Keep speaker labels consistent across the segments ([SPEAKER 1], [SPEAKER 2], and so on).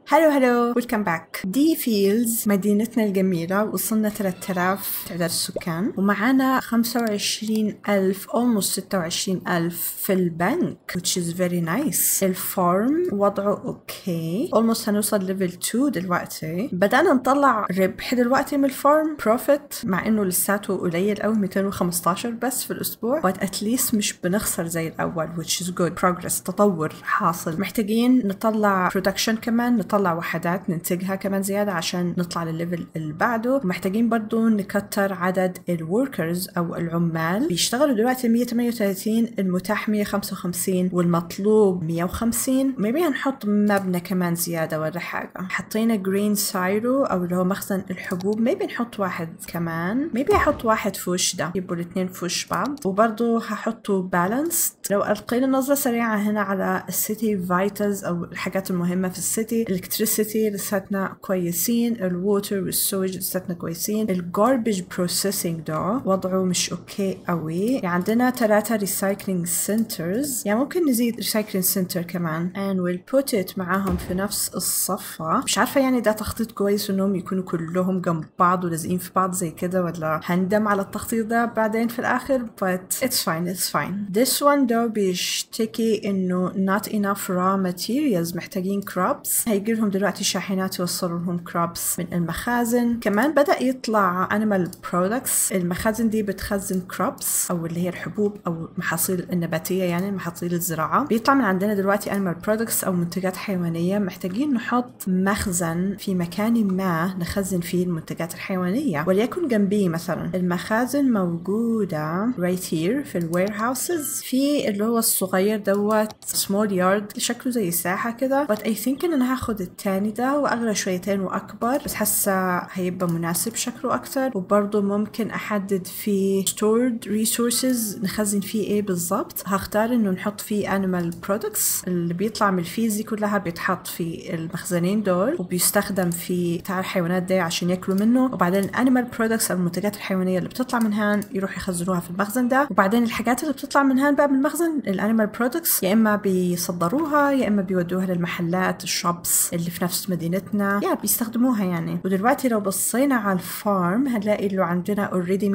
[SPEAKER 1] هلو هلو ويلكم باك دي فيلز مدينتنا الجميلة وصلنا 3000 تعداد السكان ومعانا 25000 almost 26000 في البنك which is very nice الفارم وضعه اوكي almost هنوصل ليفل 2 دلوقتي بدأنا نطلع ربح دلوقتي من الفارم بروفيت مع انه لساته قليل قوي 215 بس في الاسبوع but at least مش بنخسر زي الاول which is good progress تطور حاصل محتاجين نطلع production كمان نطلع وحدات ننتجها كمان زيادة عشان نطلع للليفل اللي بعده ومحتاجين برضو نكتر عدد الوركرز او العمال بيشتغلوا دلوقتي 138 المتاح 155 والمطلوب 150 ميبي هنحط مبنى كمان زيادة ولا حاجة حطينا جرين سايلو او اللي هو مخزن الحبوب ميبي نحط واحد كمان ميبي احط واحد في وش ده يبقوا الاثنين في وش بعض وبرضو هحطه بالانس لو القينا نظرة سريعة هنا على السيتي فايتلز او الحاجات المهمة في السيتي الكتريسيتي لساتنا كويسين الووتر والسوج لساتنا كويسين الجاربج بروسيسنج ده وضعه مش اوكي قوي يعني عندنا ثلاثة ريسايكلينج سنترز يعني ممكن نزيد ريسايكلينج سنتر كمان and we'll put it معاهم في نفس الصفة مش عارفة يعني ده تخطيط كويس انهم يكونوا كلهم جنب بعض ولازقين في بعض زي كده ولا هندم على التخطيط ده بعدين في الاخر but it's fine it's fine this one ده بيشتكي انه not enough raw materials محتاجين crops هيجي لهم دلوقتي شاحنات يوصلوا لهم crops من المخازن كمان بدأ يطلع animal products المخازن دي بتخزن crops او اللي هي الحبوب او محاصيل النباتية يعني محاصيل الزراعة بيطلع من عندنا دلوقتي animal products او منتجات حيوانية محتاجين نحط مخزن في مكان ما نخزن فيه المنتجات الحيوانية وليكن جنبي مثلا المخازن موجودة right here في الوير هاوسز في اللي هو الصغير دوت small yard شكله زي ساحة كده but I think ان انا هاخد التاني ده واغلى شويتين واكبر بس حاسة هيبقى مناسب شكله اكتر وبرضه ممكن احدد فيه stored resources نخزن فيه ايه بالظبط هختار انه نحط فيه animal products اللي بيطلع من الفيز دي كلها بيتحط في المخزنين دول وبيستخدم في بتاع الحيوانات دي عشان ياكلوا منه وبعدين الانيمال برودكتس او المنتجات الحيوانيه اللي بتطلع من هان يروحوا يخزنوها في المخزن ده وبعدين الحاجات اللي بتطلع من هان بقى من المخزن الانيمال برودكتس يا اما بيصدروها يا اما بيودوها للمحلات الشوبس اللي في نفس مدينتنا يا بيستخدموها يعني ودلوقتي لو بصينا على الفارم هنلاقي انه عندنا اوريدي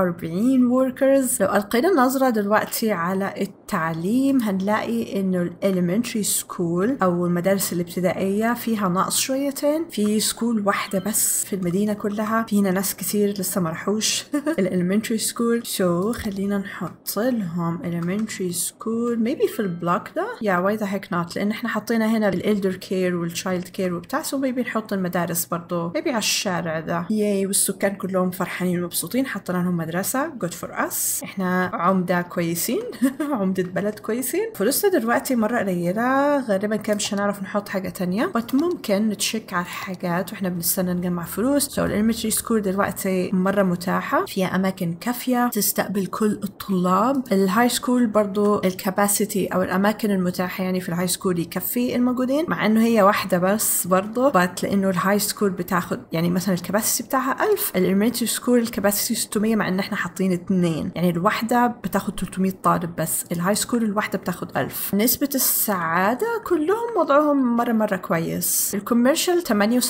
[SPEAKER 1] 144 وركرز لو القينا نظره دلوقتي على التعليم هنلاقي انه الاليمنتري سكول او المدارس الابتدائيه فيها نقص شويتين في سكول واحده بس في المدينه كلها فينا ناس كتير لسه ما راحوش الاليمنتري سكول سو خلينا نحط لهم elementary سكول ميبي في البلوك ده يا واي ذا هيك نوت لان احنا حطينا هنا الالدر كير والتشايلد كير وبتاع سو ميبي نحط المدارس برضه ميبي على الشارع ده ياي والسكان كلهم فرحانين ومبسوطين حطينا لهم مدرسه جود فور اس احنا عمده كويسين عمده بلد كويسين فلوسنا دلوقتي مره قليله غالبا كان مش هنعرف نحط حاجه تانية بس ممكن نتشيك على الحاجات واحنا بنستنى نجمع فلوس سو الالمنتري سكول دلوقتي مره متاحه فيها اماكن كافيه تستقبل كل الطلاب الهاي سكول برضو الكاباسيتي او الاماكن المتاحه يعني في الهاي سكول يكفي الموجودين مع انه هي واحده بس برضو بس لانه الهاي سكول بتاخد يعني مثلا الكاباسيتي بتاعها 1000 الالمنتري سكول الكاباسيتي 600 مع ان احنا حاطين اثنين يعني الواحده بتاخد 300 طالب بس الهاي سكول الواحده بتاخد 1000 نسبه السعاده كلهم وضعهم مره مره كويس الكوميرشال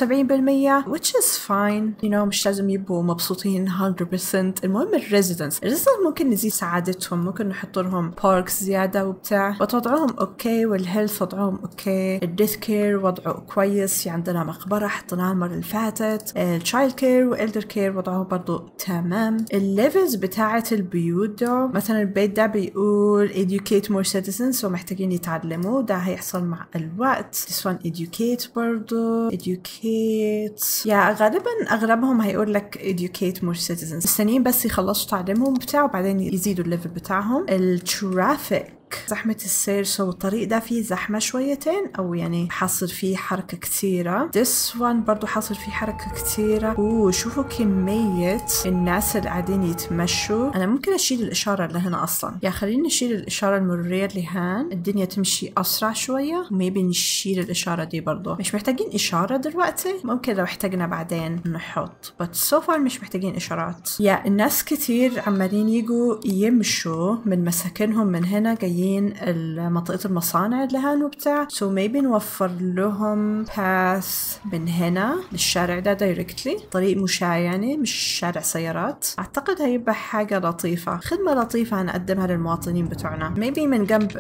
[SPEAKER 1] 78% which is fine you know مش لازم يبقوا مبسوطين 100% المهم الريزيدنس الريزيدنس ممكن نزيد سعادتهم ممكن نحط لهم باركس زياده وبتاع وضعهم اوكي والهيلث وضعهم اوكي الديث كير وضعه كويس في عندنا مقبره حطيناها المره اللي فاتت التشايلد كير والالدر كير وضعه برضو تمام الليفلز بتاعه البيوت ده مثلا البيت ده بيقول educate more citizens ومحتاجين يتعلموا ده هيحصل مع الوقت this one educate برضو educate يا غالبا اغلبهم هيقول لك educate more citizens مستنيين بس يخلصوا تعليمهم بتاعه وبعدين يزيدوا الليفل بتاعهم الترافيك زحمة السير سو الطريق ده فيه زحمة شويتين أو يعني حاصل فيه حركة كتيرة this one برضو حاصل فيه حركة كتيرة أوه شوفوا كمية الناس اللي قاعدين يتمشوا أنا ممكن أشيل الإشارة اللي هنا أصلا يا خلينا نشيل الإشارة المرورية اللي هان الدنيا تمشي أسرع شوية وميبي نشيل الإشارة دي برضو مش محتاجين إشارة دلوقتي ممكن لو احتاجنا بعدين نحط but so far مش محتاجين إشارات يا الناس كتير عمالين يجوا يمشوا من مساكنهم من هنا جايين جايين منطقة المصانع اللي هان وبتاع سو so maybe نوفر لهم باث من هنا للشارع ده دايركتلي طريق مشاة يعني مش شارع سيارات اعتقد هيبقى حاجة لطيفة خدمة لطيفة هنقدمها للمواطنين بتوعنا maybe من جنب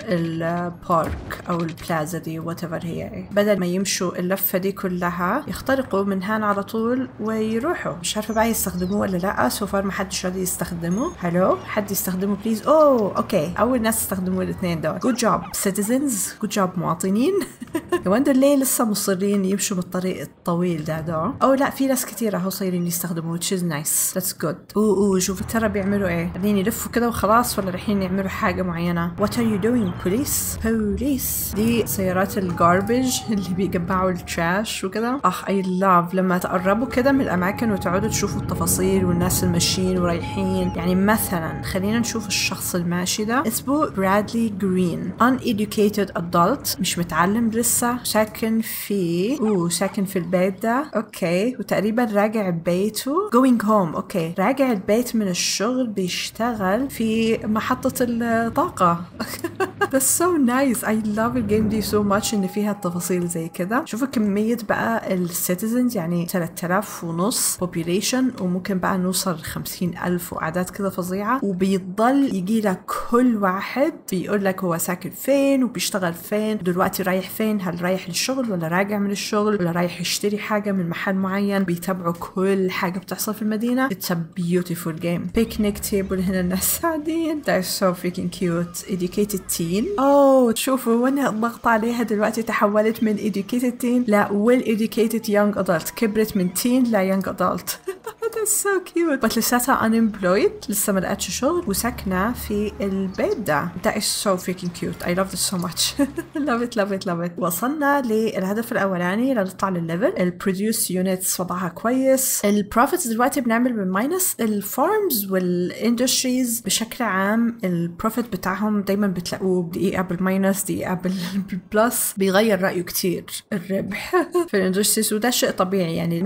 [SPEAKER 1] البارك او البلازا دي وات ايفر هي ايه بدل ما يمشوا اللفة دي كلها يخترقوا من هان على طول ويروحوا مش عارفة بقى يستخدموه ولا لا سو فار ما حدش راضي يستخدمه هلو حد يستخدمه بليز اوه اوكي اول ناس استخدموا الاثنين دول جود جوب سيتيزنز جود جوب مواطنين وندر ليه لسه مصرين يمشوا بالطريق الطويل ده ده او لا في ناس كتير اهو صايرين يستخدموه which is nice that's good اوه اوه شوفوا ترى بيعملوا ايه قاعدين يلفوا كده وخلاص ولا رايحين يعملوا حاجه معينه what are you doing police police دي سيارات الجاربج اللي بيجمعوا التراش وكده اه اي لاف لما تقربوا كده من الاماكن وتقعدوا تشوفوا التفاصيل والناس الماشيين ورايحين يعني مثلا خلينا نشوف الشخص الماشي ده اسمه برادلي جرين uneducated adult مش متعلم لسه ساكن في اوه ساكن في البيت ده اوكي وتقريبا راجع بيته going home اوكي راجع البيت من الشغل بيشتغل في محطة الطاقة That's so nice I love الجيم دي so much ان فيها التفاصيل زي كده شوفوا كمية بقى السيتيزنز يعني 3000 ونص population وممكن بقى نوصل 50 ألف وأعداد كده فظيعة وبيضل يجي لك كل واحد بيقول لك هو ساكن فين وبيشتغل فين دلوقتي رايح فين هل رايح للشغل ولا راجع من الشغل ولا رايح يشتري حاجة من محل معين بيتابعوا كل حاجة بتحصل في المدينة It's a beautiful game picnic table هنا الناس قاعدين That's so freaking cute educated teen اوه شوفوا وانا الضغط عليها دلوقتي تحولت من educated teen ل well educated young adult كبرت من teen ل young adult That's so cute بس لساتها unemployed لسه ما لقتش شغل وساكنة في البيت ده That is so freaking cute I love this so much love it love it love it وصلنا للهدف الأولاني لنطلع للليفل البروديوس يونتس وضعها كويس البروفيتس دلوقتي بنعمل بالماينس الفارمز والاندستريز بشكل عام البروفيت بتاعهم دايما بتلاقوه دقيقة بالماينس دقيقة بالبلس بيغير رأيه كتير الربح في الاندستريز وده شيء طبيعي يعني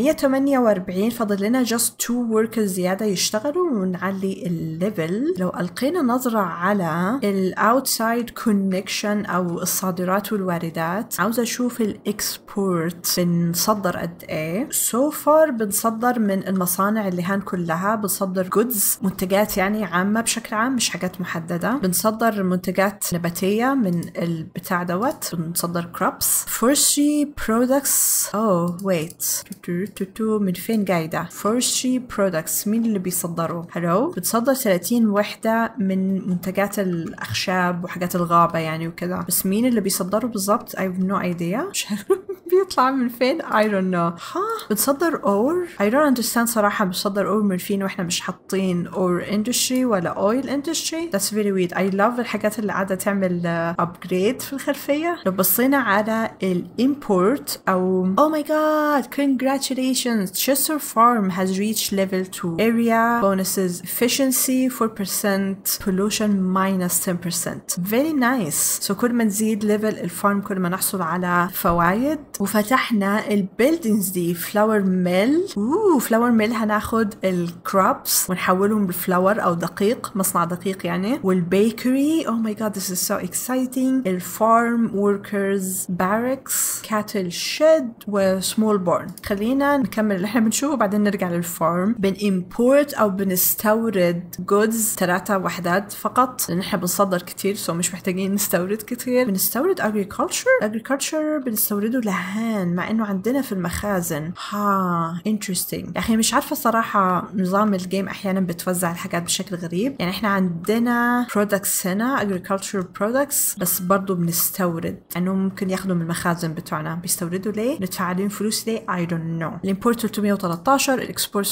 [SPEAKER 1] 148 فاضل لنا just two workers زيادة يشتغلوا ونعلي الليفل لو ألقينا نظرة على الاوتسايد كونكشن أو الصادرات والواردات عاوزة أشوف الاكسبورت بنصدر قد إيه سو so فار بنصدر من المصانع اللي هان كلها بنصدر جودز منتجات يعني عامة بشكل عام مش حاجات محددة بنصدر منتجات نباتية من البتاع دوت بنصدر كروبس فورستري برودكتس اوه ويت من فين جايدة فورستري برودكتس مين اللي بيصدروا هلو بتصدر 30 وحدة من منتجات الأخشاب وحاجات الغابة يعني وكذا بس مين اللي بيصدروا بالضبط I have no idea مش بيطلع من فين I don't know ها بتصدر اور I don't understand صراحة بتصدر اور من فين واحنا مش حاطين اور industry ولا اويل industry that's very weird I love الحاجات اللي قاعدة تعمل upgrade في الخلفية لو بصينا على الامبورت او oh my god congratulations Chester Farm has reached level 2 area bonuses efficiency 4% pollution minus 10% very nice so كل ما نزيد ليفل الفارم كل ما نحصل على فوائد وفتحنا البيلدينجز دي فلاور ميل اوه فلاور ميل هناخد الكروبس ونحولهم لفلاور او دقيق مصنع دقيق يعني والبيكري oh my god this is so exciting الفارم workers barracks cattle shed وسمول بورن خلينا نكمل اللي احنا بنشوفه وبعدين نرجع للفارم بنimport او بنستورد جودز ثلاثة وحدات فقط لان احنا بنصدر كتير سو مش محتاجين نستورد كتير بنستورد agriculture agriculture بنستورده لهان مع انه عندنا في المخازن ها interesting يا اخي مش عارفة صراحة نظام الجيم احيانا بتوزع الحاجات بشكل غريب يعني احنا عندنا products هنا agriculture products بس برضو بنستورد انه ممكن ياخدوا من المخازن بتوعنا بيستوردوا ليه ندفع عليهم فلوس ليه I don't know الامبورت 313 الاكسبورت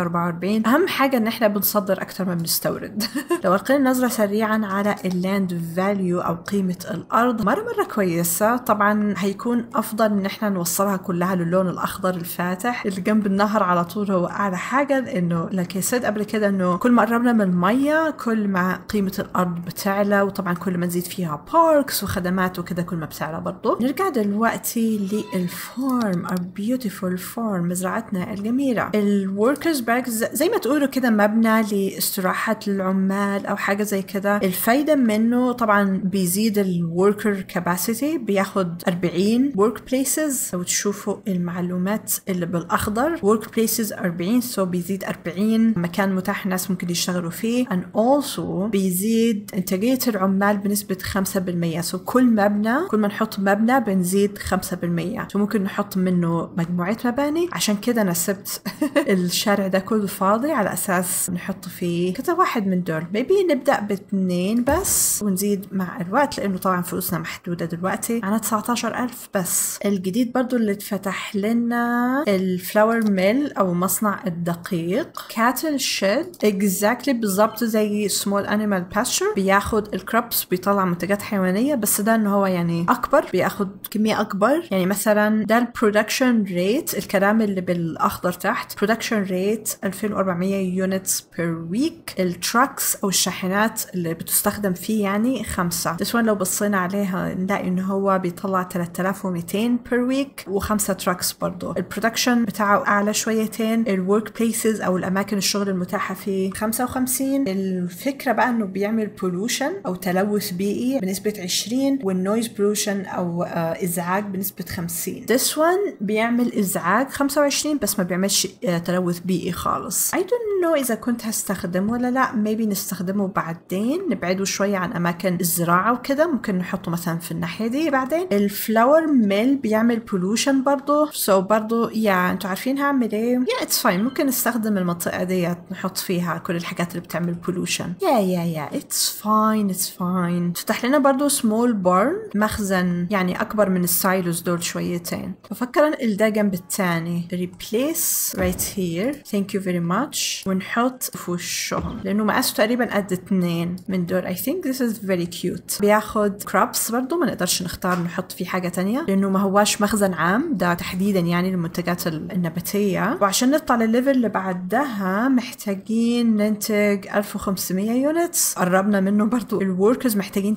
[SPEAKER 1] 644 اهم حاجة ان احنا بنصدر اكتر ما بنستورد لو القينا نظرة سريعا على اللاند فاليو او قيمة الارض مرة مرة كويسة طبعا هيكون افضل ان احنا نوصلها كلها للون الاخضر الفاتح اللي جنب النهر على طول هو اعلى حاجة لانه لك سيد قبل كده انه كل ما قربنا من المية كل ما قيمة الارض بتعلى وطبعا كل ما نزيد فيها باركس وخدمات وكده كل ما بتعلى برضه نرجع دلوقتي للفارم our beautiful farm مزرعتنا الجميلة الوركرز الوركرز باراكس زي ما تقولوا كده مبنى لاستراحة العمال او حاجة زي كده الفايدة منه طبعا بيزيد الوركر كاباسيتي بياخد 40 ورك بليسز لو تشوفوا المعلومات اللي بالاخضر ورك بليسز 40 سو so بيزيد 40 مكان متاح الناس ممكن يشتغلوا فيه and also بيزيد انتاجية العمال بنسبة 5% سو so كل مبنى كل ما نحط مبنى بنزيد 5% سو ممكن نحط منه مجموعة مباني عشان كده انا سبت الشارع ده كله فاضي على اساس نحط فيه كذا واحد من دول بيبي نبدا باثنين بس ونزيد مع الوقت لانه طبعا فلوسنا محدوده دلوقتي انا 19000 بس الجديد برضو اللي اتفتح لنا الفلاور ميل او مصنع الدقيق كاتل شيد اكزاكتلي بالظبط زي سمول انيمال باستشر بياخد الكربس بيطلع منتجات حيوانيه بس ده انه هو يعني اكبر بياخد كميه اكبر يعني مثلا ده البرودكشن ريت الكلام اللي بالاخضر تحت برودكشن ريت 2400 يونتس بير ويك التراكس او الشاحنات اللي بتستخدم فيه يعني خمسة this one لو بصينا عليها نلاقي انه هو بيطلع 3200 بير ويك وخمسة تراكس برضه البرودكشن بتاعه اعلى شويتين الورك بليسز او الاماكن الشغل المتاحة فيه 55 الفكرة بقى انه بيعمل بولوشن او تلوث بيئي بنسبة 20 والنويز بولوشن او آه ازعاج بنسبة 50 this one بيعمل ازعاج 25 بس ما بيعملش آه تلوث بيئي خالص I don't know اذا كنت هستخدمه ولا لا maybe نستخدمه بعدين نبعده شوية عن اماكن الزراعة وكده ممكن نحطه مثلا في الناحية دي بعدين الفلاور ميل بيعمل بولوشن برضه سو so برضه يا انتوا عارفين هعمل ايه يا اتس فاين ممكن نستخدم المنطقة ديت نحط فيها كل الحاجات اللي بتعمل بولوشن يا يا يا اتس فاين اتس فاين فتح لنا برضه سمول بارن مخزن يعني اكبر من السايلوز دول شويتين بفكر انقل ده جنب التاني replace right here thank you very much ونحط في وشهم لانه مقاسه تقريبا قد اتنين من دول I think this is very cute بياخد كرابس برضو ما نقدرش نختار نحط فيه حاجة تانية لانه ما هواش مخزن عام ده تحديدا يعني للمنتجات النباتية وعشان نطلع للليفل اللي بعدها محتاجين ننتج 1500 يونتس قربنا منه برضو الوركرز محتاجين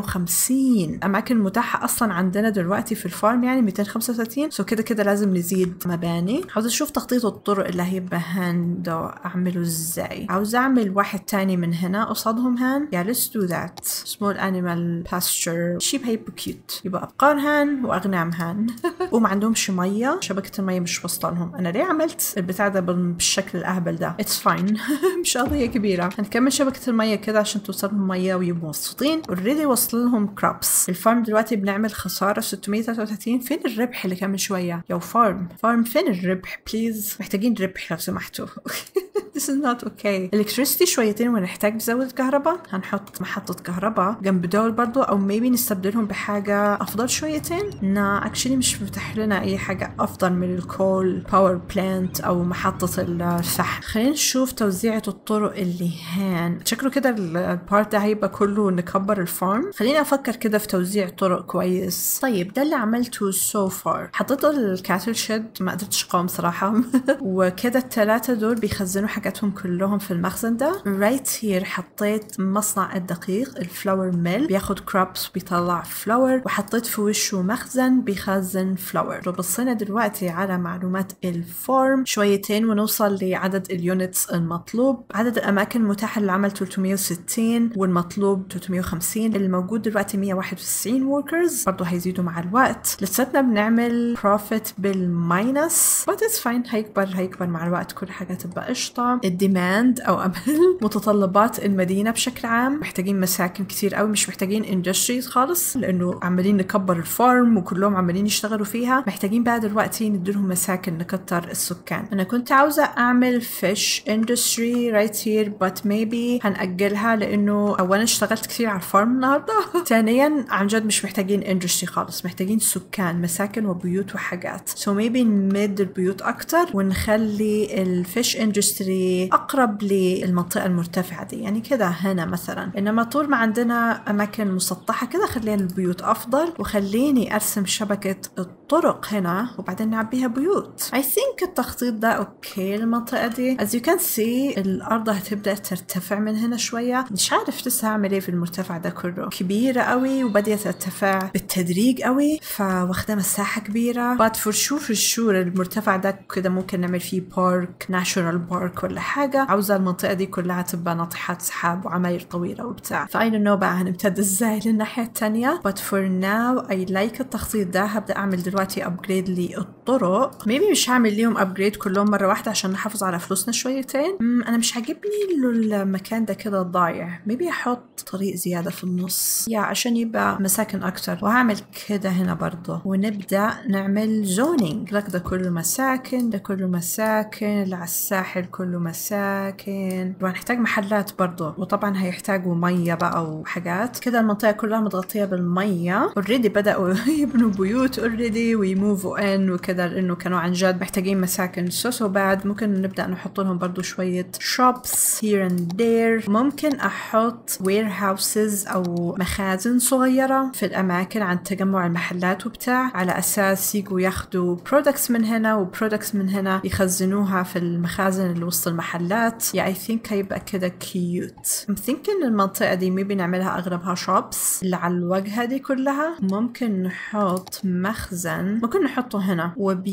[SPEAKER 1] 350 اماكن متاحة اصلا عندنا دلوقتي في الفارم يعني 235 سو كده كده لازم نزيد مباني عاوز اشوف تخطيط الطرق اللي هيبقى هاند اعمله ازاي عاوز اعمل واحد تاني من هنا قصادهم هان يا let's do that small animal pasture sheep هيبقوا كيوت يبقى ابقار هان واغنام هان وما عندهمش ميه شبكه الميه مش واصله لهم انا ليه عملت البتاع ده بالشكل الاهبل ده اتس فاين مش قضيه كبيره هنكمل شبكه الميه كده عشان توصل لهم ميه ويبقوا مبسوطين اوريدي وصل لهم كرابس الفارم دلوقتي بنعمل خساره 633 فين الربح اللي كان من شويه يا فارم فارم فين الربح بليز محتاجين ربح لو سمحتوا This is not okay. electricity شويتين ونحتاج نزود كهرباء هنحط محطة كهرباء جنب دول برضو أو maybe نستبدلهم بحاجة أفضل شويتين نا actually مش فتح لنا أي حاجة أفضل من الكول باور بلانت أو محطة الفحم خلينا نشوف توزيعة الطرق اللي هان شكله كده البارت ده هيبقى كله نكبر الفارم خليني أفكر كده في توزيع طرق كويس طيب ده اللي عملته so far حطيت الكاتل شيد ما قدرتش أقاوم صراحة وكده الثلاثة دول بيخزنوا حاجاتهم كلهم في المخزن ده رايت هير حطيت مصنع الدقيق الفلاور ميل بياخد كرابس بيطلع فلاور وحطيت في وشه مخزن بيخزن فلاور لو بصينا دلوقتي على معلومات الفارم شويتين ونوصل لعدد اليونتس المطلوب عدد الاماكن المتاحه للعمل 360 والمطلوب 350 الموجود دلوقتي 191 وركرز برضه هيزيدوا مع الوقت لساتنا بنعمل بروفيت بالماينس بس اتس فاين هيكبر هيكبر مع الوقت كل حاجه تبقى قشطه الديماند او امل متطلبات المدينه بشكل عام محتاجين مساكن كتير قوي مش محتاجين اندستريز خالص لانه عمالين نكبر الفارم وكلهم عمالين يشتغلوا فيها محتاجين بقى دلوقتي نديلهم مساكن نكتر السكان انا كنت عاوزه اعمل فيش اندستري رايت هير بت ميبي هنأجلها لانه اولا اشتغلت كتير على الفارم النهارده ثانيا عن جد مش محتاجين اندستري خالص محتاجين سكان مساكن وبيوت وحاجات سو so ميبي نمد البيوت اكتر ونخلي الفيش اندستري اقرب للمنطقه المرتفعه دي يعني كده هنا مثلا انما طول ما عندنا اماكن مسطحه كده خلينا البيوت افضل وخليني ارسم شبكه طرق هنا وبعدين نعبيها بيوت I think التخطيط ده اوكي المنطقة دي as you can see الأرض هتبدأ ترتفع من هنا شوية مش عارف لسه هعمل ايه في المرتفع ده كله كبيرة قوي وبدأت ترتفع بالتدريج قوي فواخدة مساحة كبيرة but for sure for sure المرتفع ده كده ممكن نعمل فيه بارك ناشونال بارك ولا حاجة عاوزة المنطقة دي كلها تبقى ناطحات سحاب وعماير طويلة وبتاع فاي don't know بقى هنمتد ازاي للناحية التانية but for now I like التخطيط ده هبدأ أعمل دلوقتي upgrade للطرق maybe مش هعمل ليهم upgrade كلهم مرة واحدة عشان نحافظ على فلوسنا شويتين مم، أنا مش عاجبني إنه المكان ده كده ضايع maybe أحط طريق زيادة في النص يا عشان يبقى مساكن أكتر وهعمل كده هنا برضه ونبدأ نعمل زونينج لك ده كله مساكن ده كله مساكن اللي على الساحل كله مساكن وهنحتاج محلات برضه وطبعا هيحتاجوا مية بقى وحاجات كده المنطقة كلها متغطية بالمية اوريدي بدأوا يبنوا بيوت اوريدي ويموفوا ان وكده لأنه كانوا عن جد محتاجين مساكن سو سو بعد ممكن نبدأ نحط لهم برضه شوية shops here and there ممكن أحط warehouses أو مخازن صغيرة في الأماكن عن تجمع المحلات وبتاع على أساس يجوا ياخدوا products من هنا وبرودكتس من هنا يخزنوها في المخازن اللي وسط المحلات يا I think هيبقى كده كيوت I'm thinking المنطقة دي maybe نعملها أغلبها shops اللي على الواجهة دي كلها ممكن نحط مخزن ممكن نحطه هنا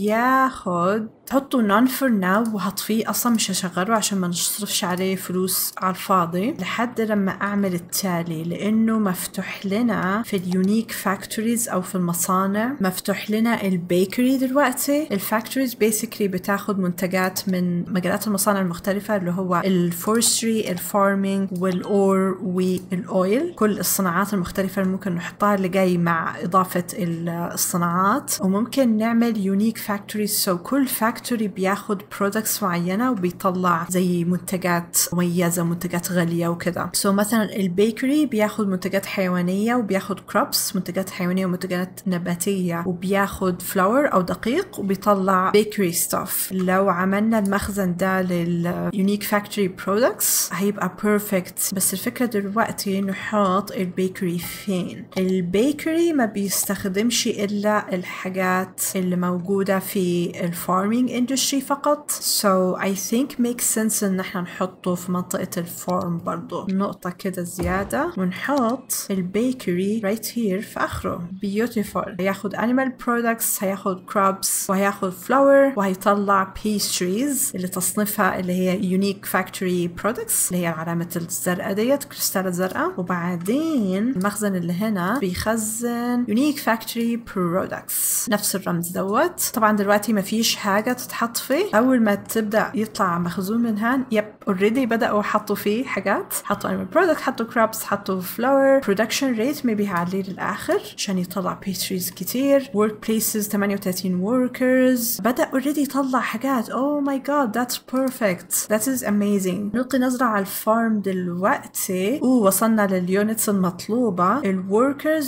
[SPEAKER 1] وبياخد حطوا نون فور ناو وهطفيه اصلا مش هشغله عشان ما نصرفش عليه فلوس على الفاضي لحد لما اعمل التالي لانه مفتوح لنا في اليونيك فاكتوريز او في المصانع مفتوح لنا البيكري دلوقتي الفاكتوريز بيسكلي بتاخد منتجات من مجالات المصانع المختلفة اللي هو الفورستري الفارمينج والاور والاويل كل الصناعات المختلفة اللي ممكن نحطها اللي جاي مع اضافة الصناعات وممكن نعمل يونيك فاكتوريز سو كل فاكتوري فاكتوري بياخد برودكتس معينة وبيطلع زي منتجات مميزة منتجات غالية وكده سو so مثلا البيكري بياخد منتجات حيوانية وبياخد كروبس منتجات حيوانية ومنتجات نباتية وبياخد فلاور أو دقيق وبيطلع بيكري ستاف لو عملنا المخزن ده لليونيك فاكتوري برودكتس هيبقى بيرفكت بس الفكرة دلوقتي نحط البيكري فين البيكري ما بيستخدمش إلا الحاجات اللي موجودة في الفارمينج industry فقط so I think makes sense ان احنا نحطه في منطقة الفارم برضو نقطة كده زيادة ونحط البيكري right here في اخره beautiful هياخد animal products هياخد crops وهياخد flour وهيطلع pastries اللي تصنيفها اللي هي unique factory products اللي هي علامة الزرقاء ديت كريستالة زرقاء وبعدين المخزن اللي هنا بيخزن unique factory products نفس الرمز دوت طبعا دلوقتي مفيش حاجة تتحط فيه اول ما تبدا يطلع مخزون من هان يب اوريدي بداوا حطوا فيه حاجات حطوا انيمال برودكت حطوا كرابس حطوا فلاور برودكشن ريت ميبي هعليه للاخر عشان يطلع بيستريز كتير ورك بليسز 38 وركرز بدا اوريدي يطلع حاجات اوه ماي جاد ذاتس بيرفكت ذات از اميزنج نلقي نظره على الفارم دلوقتي ووصلنا لليونتس المطلوبه الوركرز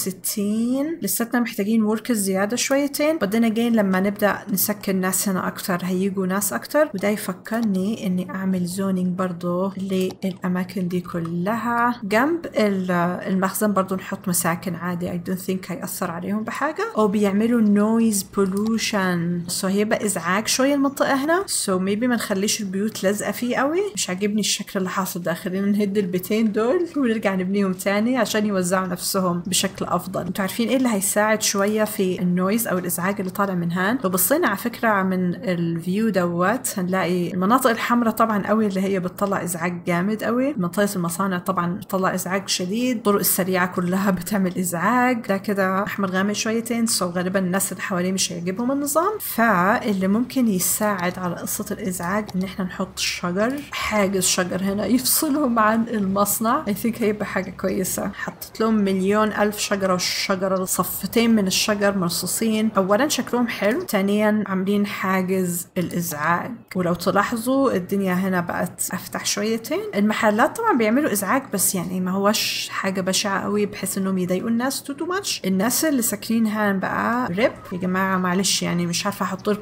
[SPEAKER 1] 260 لساتنا محتاجين وركرز زياده شويتين بعدين اجين لما نبدا نسكن ناس هنا اكتر هيجوا ناس اكتر وده يفكرني اني اعمل زونينج برضو للاماكن دي كلها جنب المخزن برضو نحط مساكن عادي I don't think هيأثر عليهم بحاجة او بيعملوا noise pollution سو so هيبقى ازعاج شوية المنطقة هنا سو so maybe ما نخليش البيوت لازقة فيه قوي مش عاجبني الشكل اللي حاصل ده خلينا نهد البيتين دول ونرجع نبنيهم تاني عشان يوزعوا نفسهم بشكل افضل انتوا عارفين ايه اللي هيساعد شوية في النويز او الازعاج اللي طالع من هان لو بصينا على فكرة من الفيو دوت هنلاقي المناطق الحمراء طبعا قوي اللي هي بتطلع ازعاج جامد قوي منطقة المصانع طبعا بتطلع ازعاج شديد الطرق السريعة كلها بتعمل ازعاج ده كده احمر غامق شويتين سو غالبا الناس اللي حواليه مش هيعجبهم النظام فاللي ممكن يساعد على قصة الازعاج ان احنا نحط شجر حاجز شجر هنا يفصلهم عن المصنع I think هيبقى حاجة كويسة حطيت لهم مليون ألف شجرة والشجرة صفتين من الشجر مرصوصين أولا شكلهم حلو ثانيا عاملين حاجز الازعاج ولو تلاحظوا الدنيا هنا بقت افتح شويتين المحلات طبعا بيعملوا ازعاج بس يعني ما هوش حاجه بشعه قوي بحيث انهم يضايقوا الناس تو تو ماتش الناس اللي ساكنين هان بقى ريب يا جماعه معلش يعني مش عارفه احط لكم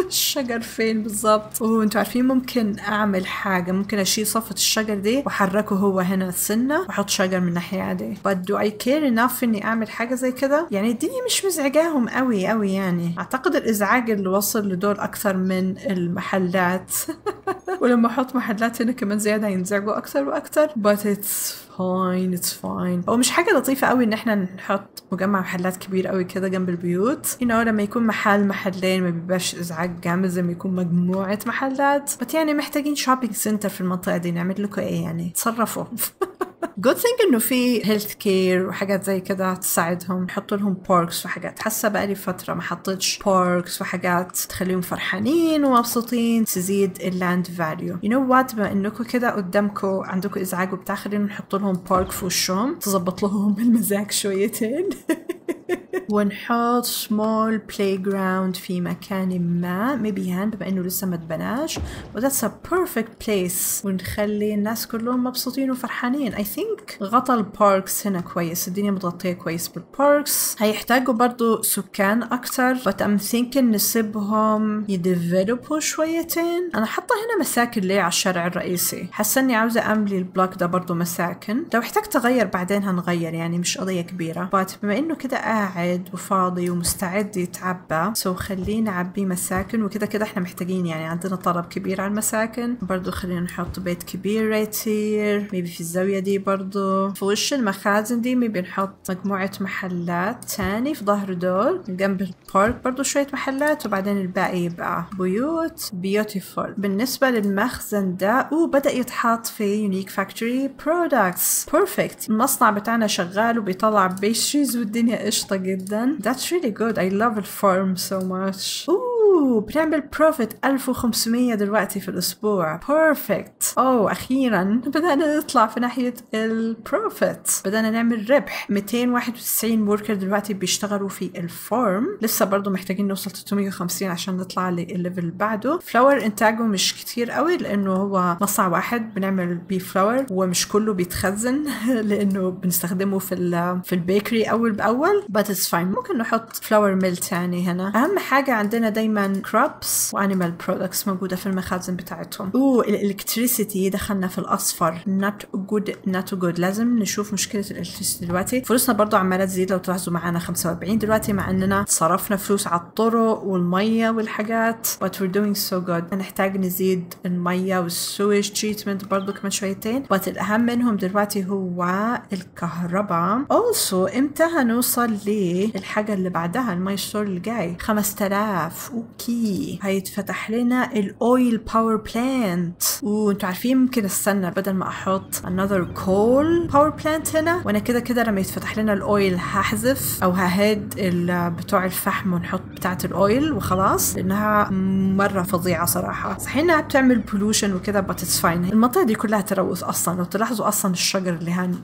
[SPEAKER 1] الشجر فين بالظبط وانتوا عارفين ممكن اعمل حاجه ممكن اشيل صفه الشجر دي واحركه هو هنا السنه واحط شجر من الناحيه دي but do I care enough اني اعمل حاجه زي كده يعني الدنيا مش مزعجاهم قوي قوي يعني اعتقد الازعاج اللي وصل لدول اكثر من المحلات ولما احط محلات هنا كمان زياده هينزعجوا اكثر واكثر but it's fine it's fine هو مش حاجة لطيفة قوي ان احنا نحط مجمع محلات كبير قوي كده جنب البيوت you know لما يكون محل محلين ما بيبقاش ازعاج جامد زي ما يكون مجموعة محلات بس يعني محتاجين شوبينج سنتر في المنطقة دي نعمل لكم ايه يعني تصرفوا جود ثينج انه في هيلث كير وحاجات زي كده تساعدهم نحط لهم باركس وحاجات حاسه بقالي فتره ما حطيتش باركس وحاجات تخليهم فرحانين ومبسوطين تزيد اللاند فاليو يو نو وات بما انكم كده قدامكم عندكم ازعاج وبتاع خلينا نحط لهم بارك في وشهم تظبط لهم المزاج شويتين ونحط سمول بلاي جراوند في مكان ما ميبي هان بما انه لسه ما اتبناش وذاتس ا بيرفكت بليس ونخلي الناس كلهم مبسوطين وفرحانين اي ثينك غطى الباركس هنا كويس الدنيا متغطيه كويس بالباركس هيحتاجوا برضو سكان اكتر but I'm thinking نسيبهم يديفلوبوا شويتين انا حاطه هنا مساكن ليه على الشارع الرئيسي حاسه اني عاوزه املي البلوك ده برضو مساكن لو احتجت اغير بعدين هنغير يعني مش قضيه كبيره but بما انه كده قاعد وفاضي ومستعد يتعبى سو خلينا نعبيه مساكن وكده كده احنا محتاجين يعني عندنا طلب كبير على المساكن برضو خلينا نحط بيت كبير right here maybe في الزاوية دي برضو في وش المخازن دي maybe نحط مجموعة محلات تاني في ظهر دول جنب البارك برضو شوية محلات وبعدين الباقي يبقى بيوت بيوتيفول بالنسبة للمخزن ده اوه بدأ يتحط في يونيك فاكتوري برودكتس بيرفكت المصنع بتاعنا شغال وبيطلع بيستريز والدنيا قشطة جدا That's really good I love الفارم so much اوه بنعمل بروفيت 1500 دلوقتي في الاسبوع بيرفكت اوه اخيرا بدأنا نطلع في ناحية البروفيت بدأنا نعمل ربح 291 وركر دلوقتي بيشتغلوا في الفارم لسه برضو محتاجين نوصل 350 عشان نطلع للليفل اللي بعده فلاور انتاجه مش كتير قوي لانه هو مصنع واحد بنعمل بيه فلاور ومش كله بيتخزن لانه بنستخدمه في ال في البيكري اول باول but it's fine ممكن نحط فلاور ميل تاني هنا اهم حاجه عندنا دايما كرابس وانيمال برودكتس موجوده في المخازن بتاعتهم اوه الالكتريسيتي دخلنا في الاصفر not good not good لازم نشوف مشكله الالكتريسيتي دلوقتي فلوسنا برضو عماله تزيد لو تلاحظوا معانا 45 دلوقتي مع اننا صرفنا فلوس على الطرق والميه والحاجات but we're doing so good هنحتاج نزيد الميه والسويج تريتمنت برضو كمان شويتين but الاهم منهم دلوقتي هو الكهرباء also امتى هنوصل للحاجه اللي بعدها الماي ستور اللي جاي 5000 اوكي هيتفتح لنا الاويل باور بلانت وانتوا عارفين ممكن استنى بدل ما احط another coal power plant هنا وانا كده كده لما يتفتح لنا الاويل هحذف او ههد ال- بتوع الفحم ونحط بتاعه الاويل وخلاص لانها مره فظيعه صراحه صحيح انها بتعمل بولوشن وكده but it's fine المنطقه دي كلها تلوث اصلا لو تلاحظوا اصلا الشجر اللي هن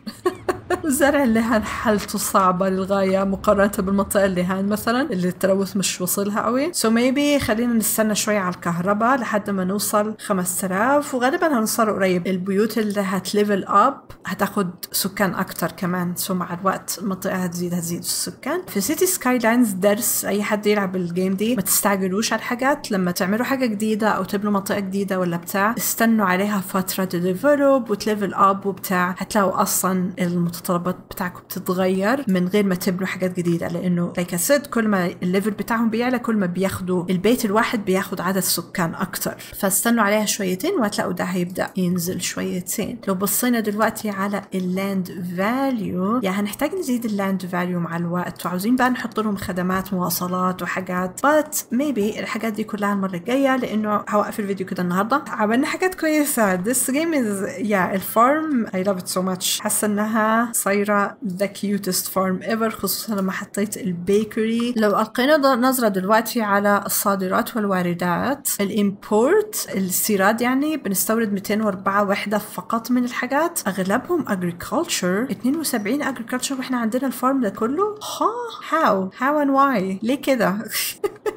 [SPEAKER 1] الزرع اللي هان حالته صعبة للغاية مقارنة بالمنطقة اللي هان مثلا اللي التلوث مش وصلها قوي سو so maybe خلينا نستنى شوية على الكهرباء لحد ما نوصل 5000 وغالبا هنوصل قريب البيوت اللي هتليفل اب هتاخد سكان اكتر كمان سو so مع الوقت المنطقة هتزيد هتزيد السكان في سيتي سكاي لاينز درس اي حد يلعب الجيم دي ما تستعجلوش على الحاجات لما تعملوا حاجة جديدة او تبنوا منطقة جديدة ولا بتاع استنوا عليها فترة تديفلوب وتليفل اب وبتاع هتلاقوا اصلا المتطلبات بتاعكم بتتغير من غير ما تبنوا حاجات جديده لانه لايك سيد كل ما الليفل بتاعهم بيعلى كل ما بياخدوا البيت الواحد بياخد عدد سكان اكتر فاستنوا عليها شويتين وهتلاقوا ده هيبدا ينزل شويتين لو بصينا دلوقتي على اللاند فاليو يعني هنحتاج نزيد اللاند فاليو مع الوقت وعاوزين بقى نحط لهم خدمات مواصلات وحاجات بس ميبي الحاجات دي كلها المره الجايه لانه هوقف الفيديو كده النهارده عملنا حاجات كويسه this game is yeah الفارم I love it so much حاسه انها صايره the cutest farm ever خصوصا لما حطيت البيكري لو القينا ض- نظره دلوقتي على الصادرات والواردات الامبورت الاستيراد يعني بنستورد 204 وحده فقط من الحاجات اغلبهم agriculture 72 agriculture واحنا عندنا الفارم ده كله ها how how and why ليه كده What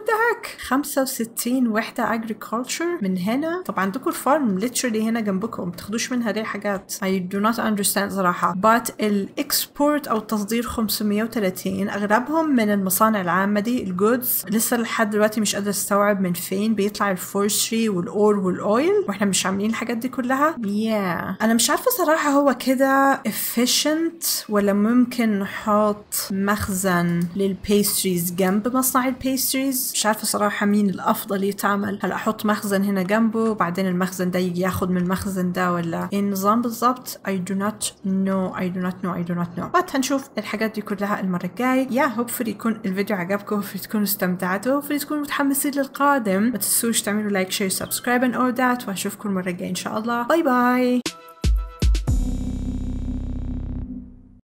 [SPEAKER 1] the heck 65 وحدة agriculture من هنا طب عندكم الفارم literally هنا جنبكم تاخدوش منها ليه حاجات I do not understand صراحة but الاكسبورت او التصدير 530 اغلبهم من المصانع العامة دي الجودز لسه لحد دلوقتي مش قادرة استوعب من فين بيطلع الفورستري والاور والاويل واحنا مش عاملين الحاجات دي كلها yeah. انا مش عارفة صراحة هو كده efficient ولا ممكن نحط مخزن للبيستريز جنب مصنع البيستريز مش عارفة صراحة مين الافضل يتعمل هل احط مخزن هنا جنبه وبعدين المخزن ده يجي ياخد من المخزن ده ولا ايه النظام بالظبط I do not know I do not know I do not know but هنشوف الحاجات دي كلها المرة الجاي يا hopefully يكون الفيديو عجبكم hopefully تكونوا استمتعتوا hopefully تكونوا متحمسين للقادم ما تنسوش تعملوا لايك شير سبسكرايب and all that واشوفكم المرة الجاية ان شاء الله باي باي